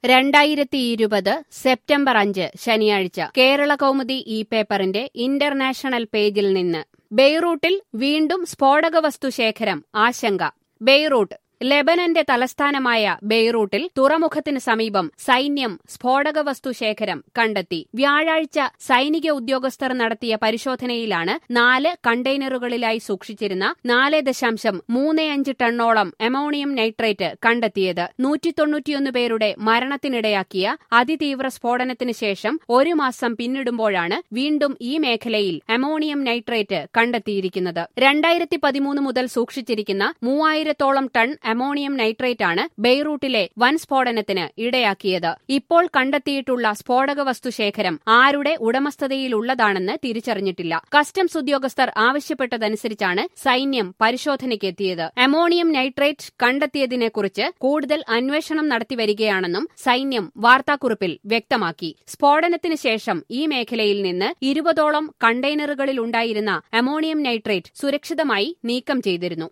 രണ്ടായിരത്തി ഇരുപത് സെപ്റ്റംബർ അഞ്ച് ശനിയാഴ്ച കേരള കൗമുദി ഈ പേപ്പറിന്റെ ഇന്റർനാഷണൽ പേജിൽ നിന്ന് ബെയ്റൂട്ടിൽ വീണ്ടും സ്ഫോടക വസ്തു ശേഖരം ആശങ്ക ബെയ്റൂട്ട് ലെബനന്റെ തലസ്ഥാനമായ ബെയ്റൂട്ടിൽ തുറമുഖത്തിന് സമീപം സൈന്യം സ്ഫോടക വസ്തു ശേഖരം കണ്ടെത്തി വ്യാഴാഴ്ച സൈനിക ഉദ്യോഗസ്ഥർ നടത്തിയ പരിശോധനയിലാണ് നാല് കണ്ടെയ്നറുകളിലായി സൂക്ഷിച്ചിരുന്ന നാല് ദശാംശം മൂന്ന് അഞ്ച് ടണ്ണോളം അമോണിയം നൈട്രേറ്റ് കണ്ടെത്തിയത് നൂറ്റി തൊണ്ണൂറ്റിയൊന്ന് പേരുടെ മരണത്തിനിടയാക്കിയ അതിതീവ്ര സ്ഫോടനത്തിന് ശേഷം ഒരു മാസം പിന്നിടുമ്പോഴാണ് വീണ്ടും ഈ മേഖലയിൽ അമോണിയം നൈട്രേറ്റ് കണ്ടെത്തിയിരിക്കുന്നത് രണ്ടായിരത്തി പതിമൂന്ന് മുതൽ സൂക്ഷിച്ചിരിക്കുന്ന മൂവായിരത്തോളം ടൺ അമോണിയം നൈട്രേറ്റ് ആണ് ബെയ്റൂട്ടിലെ വൻ സ്ഫോടനത്തിന് ഇടയാക്കിയത് ഇപ്പോൾ കണ്ടെത്തിയിട്ടുള്ള സ്ഫോടക വസ്തു ശേഖരം ആരുടെ ഉടമസ്ഥതയിലുള്ളതാണെന്ന് തിരിച്ചറിഞ്ഞിട്ടില്ല കസ്റ്റംസ് ഉദ്യോഗസ്ഥർ ആവശ്യപ്പെട്ടതനുസരിച്ചാണ് സൈന്യം പരിശോധനയ്ക്കെത്തിയത് അമോണിയം നൈട്രേറ്റ് കണ്ടെത്തിയതിനെക്കുറിച്ച് കൂടുതൽ അന്വേഷണം നടത്തിവരികയാണെന്നും സൈന്യം വാർത്താക്കുറിപ്പിൽ വ്യക്തമാക്കി സ്ഫോടനത്തിന് ശേഷം ഈ മേഖലയിൽ നിന്ന് ഇരുപതോളം കണ്ടെയ്നറുകളിലുണ്ടായിരുന്ന അമോണിയം നൈട്രേറ്റ് സുരക്ഷിതമായി നീക്കം ചെയ്തിരുന്നു